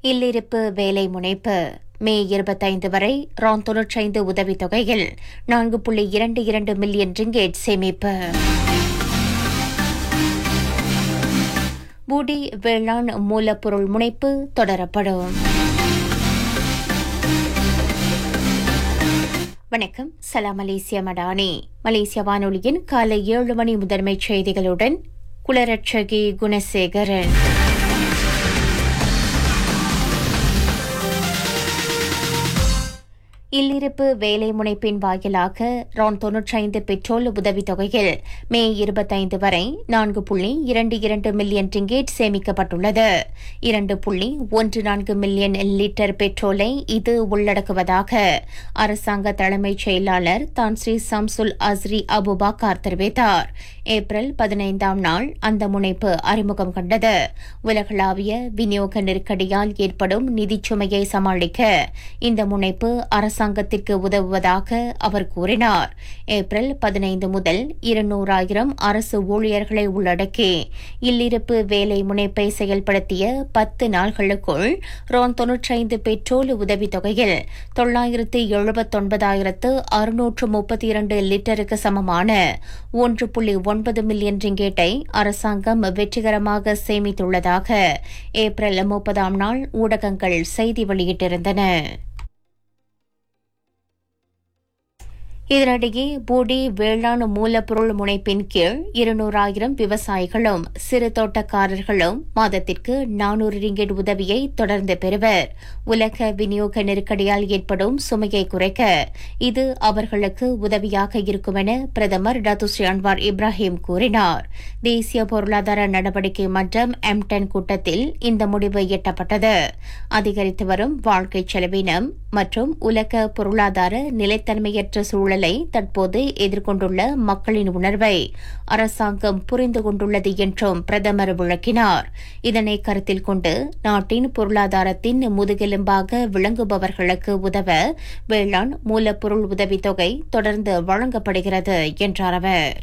இல்லிருப்பு வேலை முனைப்பு மே இருபத்தைந்து வரை ரான் தொன்னூற்றைந்து உதவித்தொகையில் நான்கு புள்ளி இரண்டு இரண்டு மில்லியன் ரிங்கேட் சேமிப்பு பூடி வேளாண் மூலப்பொருள் முனைப்பு தொடரப்படும் வணக்கம் சலாம் மலேசிய மடானி மலேசிய வானொலியின் காலை ஏழு மணி முதன்மைச் செய்திகளுடன் குலரட்சகி குணசேகரன் இல்லிருப்பு வேலை முனைப்பின் வாயிலாக ரான் தொன்னூற்றைந்து பெட்ரோல் உதவித்தொகையில் மே இருபத்தைந்து வரை நான்கு புள்ளி இரண்டு இரண்டு மில்லியன் ரிங்கேட் சேமிக்கப்பட்டுள்ளது இரண்டு புள்ளி ஒன்று நான்கு மில்லியன் லிட்டர் பெட்ரோலை இது உள்ளடக்குவதாக அரசாங்க தலைமைச் செயலாளர் தான் ஸ்ரீ சம்சுல் அஸ்ரி அபுபாக்கார் தெரிவித்தார் ஏப்ரல் பதினைந்தாம் நாள் அந்த முனைப்பு அறிமுகம் கண்டது உலகளாவிய விநியோக நெருக்கடியால் ஏற்படும் நிதிச் சுமையை சமாளிக்க இந்த முனைப்பு அரசாங்கத்திற்கு உதவுவதாக அவர் கூறினார் ஏப்ரல் பதினைந்து முதல் இருநூறாயிரம் அரசு ஊழியர்களை உள்ளடக்கி இல்லிருப்பு வேலை முனைப்பை செயல்படுத்திய பத்து நாள்களுக்குள் ரோன் தொன்னூற்றைந்து பெட்ரோல் உதவித்தொகையில் தொள்ளாயிரத்து எழுபத்தொன்பதாயிரத்து அறுநூற்று முப்பத்தி இரண்டு லிட்டருக்கு சமமான ஒன்று புள்ளி ஒன்பது மில்லியன் ரிங்கேட்டை அரசாங்கம் வெற்றிகரமாக சேமித்துள்ளதாக ஏப்ரல் முப்பதாம் நாள் ஊடகங்கள் செய்தி வெளியிட்டிருந்தன இதனிடையே பூடி வேளாண் மூலப்பொருள் முனைப்பின் கீழ் இருநூறாயிரம் விவசாயிகளும் சிறு தோட்டக்காரர்களும் மாதத்திற்கு நானூறு ரிங்கெட் உதவியை தொடர்ந்து பெறுவர் உலக விநியோக நெருக்கடியால் ஏற்படும் சுமையை குறைக்க இது அவர்களுக்கு உதவியாக இருக்கும் என பிரதமர் டத்துஸ்ரீ அன்வார் இப்ராஹிம் கூறினார் தேசிய பொருளாதார நடவடிக்கை மன்றம் எம்டன் கூட்டத்தில் இந்த முடிவு எட்டப்பட்டது அதிகரித்து வரும் வாழ்க்கை செலவினம் மற்றும் உலக பொருளாதார நிலைத்தன்மையற்ற சூழலை தற்போது எதிர்கொண்டுள்ள மக்களின் உணர்வை அரசாங்கம் புரிந்து கொண்டுள்ளது என்றும் பிரதமர் விளக்கினார் இதனை கருத்தில் கொண்டு நாட்டின் பொருளாதாரத்தின் முதுகெலும்பாக விளங்குபவர்களுக்கு உதவ வேளாண் மூலப்பொருள் உதவித்தொகை தொடர்ந்து வழங்கப்படுகிறது என்றார் அவர்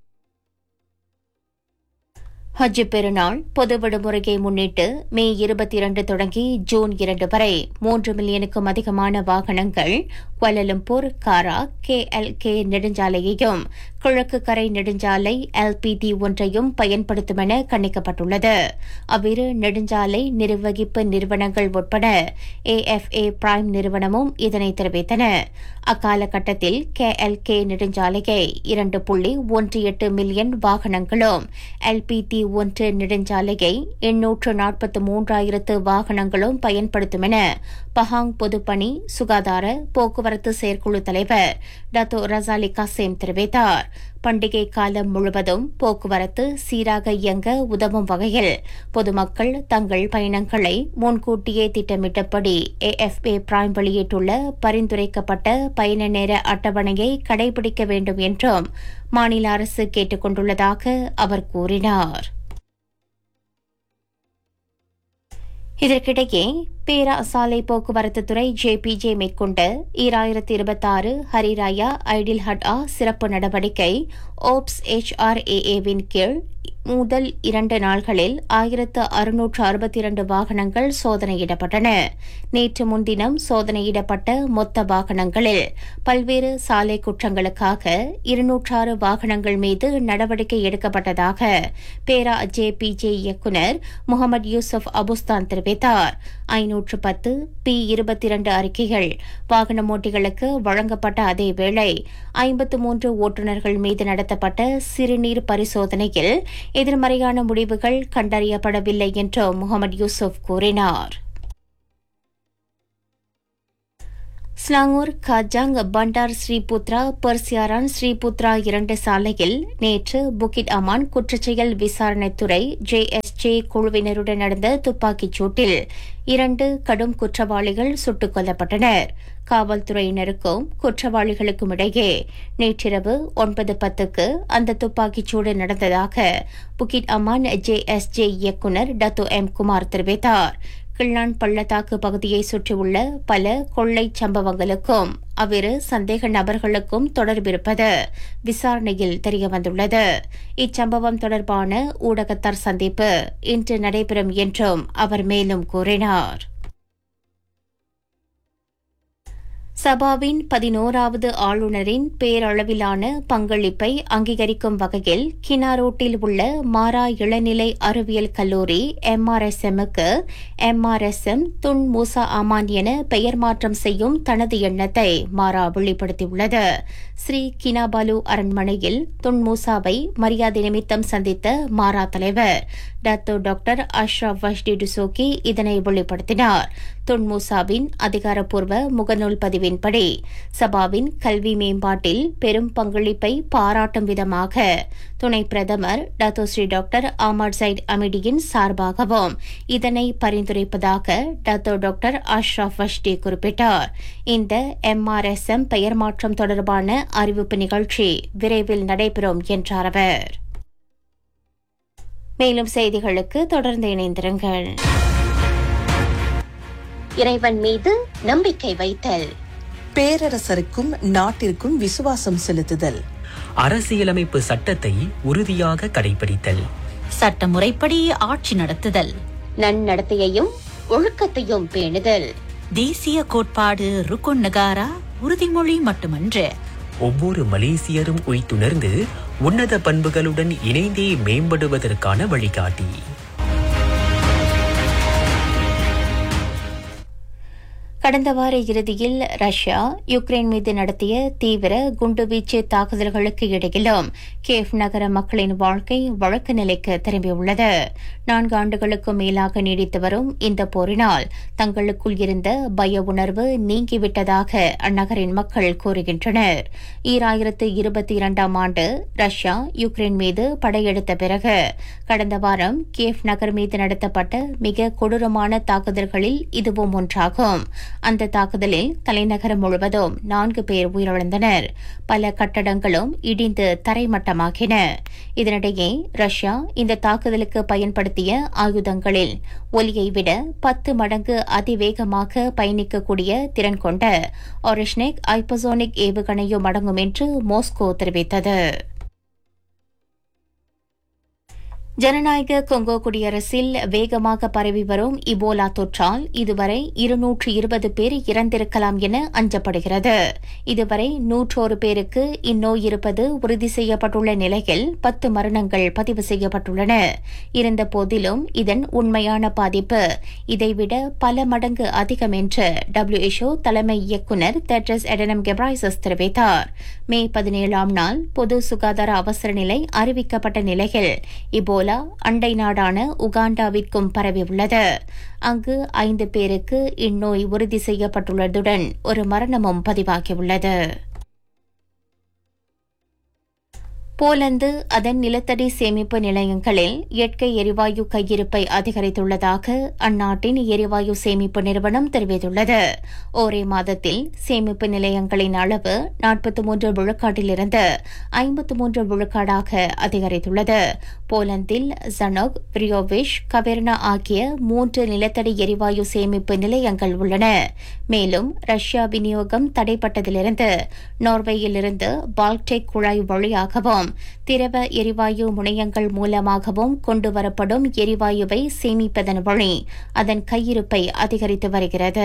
ஹஜ் பெருநாள் பொது விடுமுறையை முன்னிட்டு மே இருபத்தி இரண்டு தொடங்கி ஜூன் இரண்டு வரை மூன்று மில்லியனுக்கும் அதிகமான வாகனங்கள் குவலலம்பூர் காரா கே எல் கே நெடுஞ்சாலையையும் கிழக்கு கரை நெடுஞ்சாலை எல்பிடி ஒன்றையும் பயன்படுத்தும் என கணிக்கப்பட்டுள்ளது அவ்விரு நெடுஞ்சாலை நிர்வகிப்பு நிறுவனங்கள் உட்பட ஏஎஃப்ஏ பிரைம் நிறுவனமும் இதனை தெரிவித்தன அக்காலகட்டத்தில் கே எல் கே நெடுஞ்சாலையை இரண்டு புள்ளி ஒன்று எட்டு மில்லியன் வாகனங்களும் எல்பிடி ஒன்று நெடுஞ்சாலையை எண்ணூற்று நாற்பத்து மூன்றாயிரத்து வாகனங்களும் பயன்படுத்தும் என பஹாங் பொதுப்பணி சுகாதார போக்குவரத்து செயற்குழு தலைவர் டத்தோ ரசாலி கசேம் தெரிவித்தார் பண்டிகை காலம் முழுவதும் போக்குவரத்து சீராக இயங்க உதவும் வகையில் பொதுமக்கள் தங்கள் பயணங்களை முன்கூட்டியே திட்டமிட்டபடி ஏஎஃப்ஏ பிரைம் வெளியிட்டுள்ள பரிந்துரைக்கப்பட்ட பயண நேர அட்டவணையை கடைபிடிக்க வேண்டும் என்றும் மாநில அரசு கேட்டுக் கொண்டுள்ளதாக அவர் கூறினார் இதற்கிடையே பேரா சாலை போக்குவரத்து துறை ஜேபிஜே மேற்கொண்ட ஈராயிரத்தி இருபத்தாறு ஹரிராயா ஐடில் ஹட் ஆ சிறப்பு நடவடிக்கை ஓப்ஸ் ஹெச்ஆர்ஏஏவின் கீழ் முதல் இரண்டு நாள்களில் ஆயிரத்து அறுநூற்று அறுபத்தி இரண்டு வாகனங்கள் சோதனையிடப்பட்டன நேற்று முன்தினம் சோதனையிடப்பட்ட மொத்த வாகனங்களில் பல்வேறு சாலை குற்றங்களுக்காக இருநூற்றாறு வாகனங்கள் மீது நடவடிக்கை எடுக்கப்பட்டதாக பேரா ஜேபிஜே இயக்குநர் முகமது யூசுப் அபுஸ்தான் தெரிவித்தார் ஐநூற்று பத்து பி இருபத்தி இரண்டு அறிக்கைகள் வாகனமோட்டிகளுக்கு வழங்கப்பட்ட அதேவேளை ஐம்பத்து மூன்று ஓட்டுநர்கள் மீது நடத்தப்பட்ட சிறுநீர் பரிசோதனையில் எதிர்மறையான முடிவுகள் கண்டறியப்படவில்லை என்றும் முகமது யூசுப் கூறினார் ஸ்லாங்கூர் காஜாங் பண்டார் ஸ்ரீபுத்ரா பர்சியாரான் ஸ்ரீபுத்ரா இரண்டு சாலையில் நேற்று புக்கிட் அமான் குற்றச்செயல் விசாரணைத்துறை ஜேஎஸ்ஜே குழுவினருடன் நடந்த துப்பாக்கிச் சூட்டில் இரண்டு கடும் குற்றவாளிகள் சுட்டுக் கொல்லப்பட்டனர் காவல்துறையினருக்கும் குற்றவாளிகளுக்கும் இடையே நேற்றிரவு ஒன்பது பத்துக்கு அந்த துப்பாக்கிச்சூடு நடந்ததாக புக்கிட் அமான் ஜேஎஸ்ஜே இயக்குநர் டத்து எம் குமார் தெரிவித்தார் கிள்ளான் பள்ளத்தாக்கு பகுதியை சுற்றியுள்ள பல கொள்ளை சம்பவங்களுக்கும் அவ்விரு சந்தேக நபர்களுக்கும் தொடர்பிருப்பது விசாரணையில் தெரியவந்துள்ளது இச்சம்பவம் தொடர்பான ஊடகத்தார் சந்திப்பு இன்று நடைபெறும் என்றும் அவர் மேலும் கூறினார் சபாவின் பதினோராவது ஆளுநரின் பேரளவிலான பங்களிப்பை அங்கீகரிக்கும் வகையில் கினாரோட்டில் உள்ள மாரா இளநிலை அறிவியல் கல்லூரி எம்ஆர்எஸ்எம்முக்கு எம்ஆர்எஸ்எம் துன் மூசா அமான் என பெயர் மாற்றம் செய்யும் தனது எண்ணத்தை மாரா வெளிப்படுத்தியுள்ளது ஸ்ரீ கினாபாலு அரண்மனையில் துன் மூசாவை மரியாதை நிமித்தம் சந்தித்த மாரா தலைவர் Datuk doctor Ashraf Wajdi Dusuki இதனை வெளிப்படுத்தினார் துன் மூசாவின் அதிகாரப்பூர்வ முகநூல் பதிவின்படி சபாவின் கல்வி மேம்பாட்டில் பெரும் பங்களிப்பை பாராட்டும் விதமாக துணை பிரதமர் Datuk Sri doctor Ahmad Zahid அமிடியின் சார்பாகவும் இதனை பரிந்துரைப்பதாக டத்தோ டாக்டர் அஷ்ரப் வஷ்டி குறிப்பிட்டார் இந்த எம்ஆர்எஸ்எம் பெயர் மாற்றம் தொடர்பான அறிவிப்பு நிகழ்ச்சி விரைவில் நடைபெறும் என்றார் அவர் மேலும் செய்திகளுக்கு தொடர்ந்து இணைந்திருங்கள் இறைவன் மீது நம்பிக்கை வைத்தல் பேரரசருக்கும் நாட்டிற்கும் விசுவாசம் செலுத்துதல் அரசியலமைப்பு சட்டத்தை உறுதியாக கடைபிடித்தல் சட்டமுறைப்படி ஆட்சி நடத்துதல் நன்னடத்தையையும் ஒழுக்கத்தையும் பேணுதல் தேசிய கோட்பாடு ருக்குன் நகாரா உறுதிமொழி மட்டுமன்று ஒவ்வொரு மலேசியரும் உய்த்துணர்ந்து உன்னத பண்புகளுடன் இணைந்தே மேம்படுவதற்கான வழிகாட்டி கடந்த வார இறுதியில் ரஷ்யா யுக்ரைன் மீது நடத்திய தீவிர குண்டுவீச்சு தாக்குதல்களுக்கு இடையிலும் கேவ் நகர மக்களின் வாழ்க்கை வழக்கு நிலைக்கு திரும்பியுள்ளது நான்கு ஆண்டுகளுக்கும் மேலாக நீடித்து வரும் இந்த போரினால் தங்களுக்குள் இருந்த பய உணர்வு நீங்கிவிட்டதாக அந்நகரின் மக்கள் கூறுகின்றனர் ஈராயிரத்து இருபத்தி இரண்டாம் ஆண்டு ரஷ்யா யுக்ரைன் மீது படையெடுத்த பிறகு கடந்த வாரம் கேவ் நகர் மீது நடத்தப்பட்ட மிக கொடூரமான தாக்குதல்களில் இதுவும் ஒன்றாகும் அந்த தாக்குதலில் தலைநகரம் முழுவதும் நான்கு பேர் உயிரிழந்தனர் பல கட்டடங்களும் இடிந்து தரைமட்டமாகின இதனிடையே ரஷ்யா இந்த தாக்குதலுக்கு பயன்படுத்திய ஆயுதங்களில் ஒலியை விட பத்து மடங்கு அதிவேகமாக பயணிக்கக்கூடிய திறன் கொண்ட ஒரிஷ்னிக் ஐப்பசோனிக் ஏவுகணையும் அடங்கும் என்று மாஸ்கோ தெரிவித்தது ஜனநாயக கொங்கோ குடியரசில் வேகமாக பரவி வரும் இபோலா தொற்றால் இதுவரை இருநூற்று இருபது பேர் இறந்திருக்கலாம் என அஞ்சப்படுகிறது இதுவரை நூற்றோரு பேருக்கு இந்நோய் இருப்பது உறுதி செய்யப்பட்டுள்ள நிலையில் பத்து மரணங்கள் பதிவு செய்யப்பட்டுள்ளன இருந்த போதிலும் இதன் உண்மையான பாதிப்பு இதைவிட பல மடங்கு அதிகம் என்று டபிள்யூஎச்ஓ தலைமை இயக்குநர் தெட்ரஸ் எடனம் கெப்ராய்சஸ் தெரிவித்தார் மே பதினேழாம் நாள் பொது சுகாதார அவசர நிலை அறிவிக்கப்பட்ட நிலையில் இபோலா அண்டை நாடான உகாண்டாவிற்கும் பரவியுள்ளது அங்கு ஐந்து பேருக்கு இந்நோய் உறுதி செய்யப்பட்டுள்ளதுடன் ஒரு மரணமும் பதிவாகியுள்ளது போலந்து அதன் நிலத்தடி சேமிப்பு நிலையங்களில் இயற்கை எரிவாயு கையிருப்பை அதிகரித்துள்ளதாக அந்நாட்டின் எரிவாயு சேமிப்பு நிறுவனம் தெரிவித்துள்ளது ஒரே மாதத்தில் சேமிப்பு நிலையங்களின் அளவு நாற்பத்தி மூன்று விழுக்காட்டிலிருந்து ஐம்பத்து மூன்று விழுக்காடாக அதிகரித்துள்ளது போலந்தில் ஜனோக் பிரியோவிஷ் கவெர்னா ஆகிய மூன்று நிலத்தடி எரிவாயு சேமிப்பு நிலையங்கள் உள்ளன மேலும் ரஷ்யா விநியோகம் தடைப்பட்டதிலிருந்து நார்வேயிலிருந்து பால்டெக் குழாய் வழியாகவும் திரவ எரிவாயு முனையங்கள் மூலமாகவும் கொண்டுவரப்படும் எரிவாயுவை சேமிப்பதன் வழி அதன் கையிருப்பை அதிகரித்து வருகிறது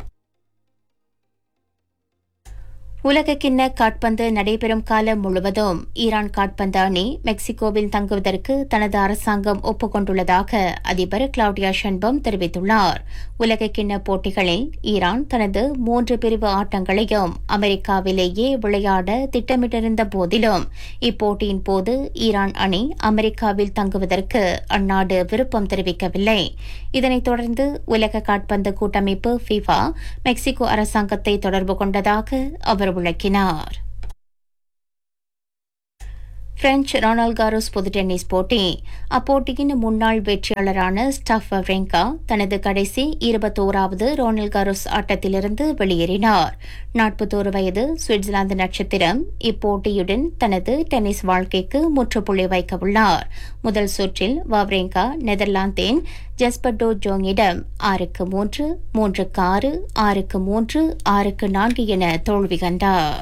உலகக்கிண்ண காட்பந்து நடைபெறும் காலம் முழுவதும் ஈரான் காட்பந்து அணி மெக்சிகோவில் தங்குவதற்கு தனது அரசாங்கம் ஒப்புக்கொண்டுள்ளதாக அதிபர் கிளவுடியா ஷன்பம் தெரிவித்துள்ளார் உலகக்கிண்ண போட்டிகளில் ஈரான் தனது மூன்று பிரிவு ஆட்டங்களையும் அமெரிக்காவிலேயே விளையாட திட்டமிட்டிருந்த போதிலும் இப்போட்டியின் போது ஈரான் அணி அமெரிக்காவில் தங்குவதற்கு அந்நாடு விருப்பம் தெரிவிக்கவில்லை இதனைத் தொடர்ந்து உலக காட்பந்து கூட்டமைப்பு ஃபிஃபா மெக்சிகோ அரசாங்கத்தை தொடர்பு கொண்டதாக அவர் விளக்கினார் பிரெஞ்சு ரொனால்ட் காரோஸ் பொது டென்னிஸ் போட்டி அப்போட்டியின் முன்னாள் வெற்றியாளரான ஸ்டஃப் வவ்ரெங்கா தனது கடைசி இருபத்தோராவது ரொனால்ட் காரோஸ் ஆட்டத்திலிருந்து வெளியேறினார் நாற்பத்தோரு வயது சுவிட்சர்லாந்து நட்சத்திரம் இப்போட்டியுடன் தனது டென்னிஸ் வாழ்க்கைக்கு முற்றுப்புள்ளி வைக்க உள்ளார் முதல் சுற்றில் வவ்ரெங்கா நெதர்லாந்தின் ஜெஸ்பர்டோ ஜோங்கிடம் ஆறுக்கு மூன்று மூன்றுக்கு ஆறு ஆறுக்கு மூன்று ஆறுக்கு நான்கு என தோல்வி கண்டார்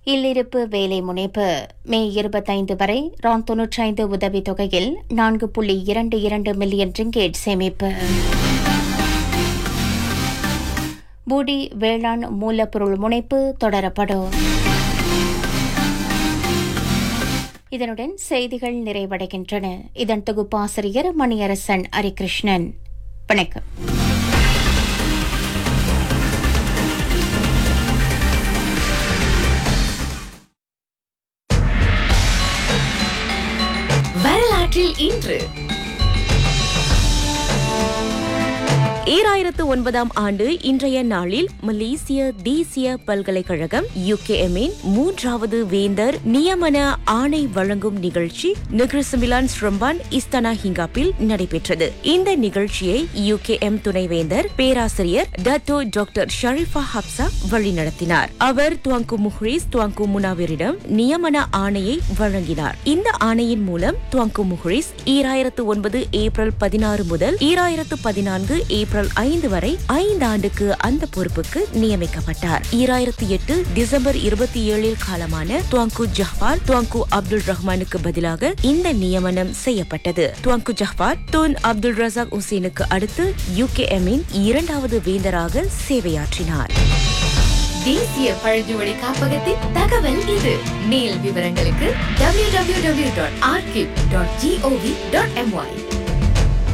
இல்லிருப்பு வேலை முனைப்பு மே இருபத்தைந்து வரை ரான் தொன்னூற்றைந்து உதவித் தொகையில் நான்கு புள்ளி இரண்டு இரண்டு மில்லியன் ரிங்கேட் சேமிப்பு பூடி வேளாண் மூலப்பொருள் முனைப்பு தொடரப்படும் இதனுடன் செய்திகள் நிறைவடைகின்றன இதன் தொகுப்பாசிரியர் மணியரசன் ஹரிகிருஷ்ணன் வணக்கம் வரலாற்றில் இன்று ஈராயிரத்து ஒன்பதாம் ஆண்டு இன்றைய நாளில் மலேசிய தேசிய பல்கலைக்கழகம் யுகேஎம்மின் மூன்றாவது வேந்தர் நியமன ஆணை வழங்கும் நிகழ்ச்சி நெக்ரசமிலான் ஸ்ரம்பான் இஸ்தானா ஹிங்காப்பில் நடைபெற்றது இந்த நிகழ்ச்சியை யுகேஎம் துணைவேந்தர் பேராசிரியர் டத்தோ டாக்டர் ஷரீஃபா ஹப்சா வழிநடத்தினார் அவர் துவங்கு முஹ்ரிஸ் துவங்கு முனாவிரிடம் நியமன ஆணையை வழங்கினார் இந்த ஆணையின் மூலம் துவங்கு முஹ்ரிஸ் ஈராயிரத்து ஒன்பது ஏப்ரல் பதினாறு முதல் ஈராயிரத்து பதினான்கு ஏப்ரல் ஐந்து வரை ஐந்து ஆண்டுக்கு அந்த பொறுப்புக்கு நியமிக்கப்பட்டார் ஈராயிரத்து எட்டு டிசம்பர் இருபத்தி ஏழில் காலமான துவங்கு ஜஹ்பார் துவங்கு அப்துல் ரஹ்மானுக்கு பதிலாக இந்த நியமனம் செய்யப்பட்டது துவங்கு ஜஹ்பார் தூன் அப்துல் ரசாக் உசேனுக்கு அடுத்து யூகேஎம்மின் இரண்டாவது வேந்தராக சேவையாற்றினார் தேசிய பழங்குடி காப்பகத்தின் தகவல் இது மேல் விவரங்களுக்கு www.archive.gov.my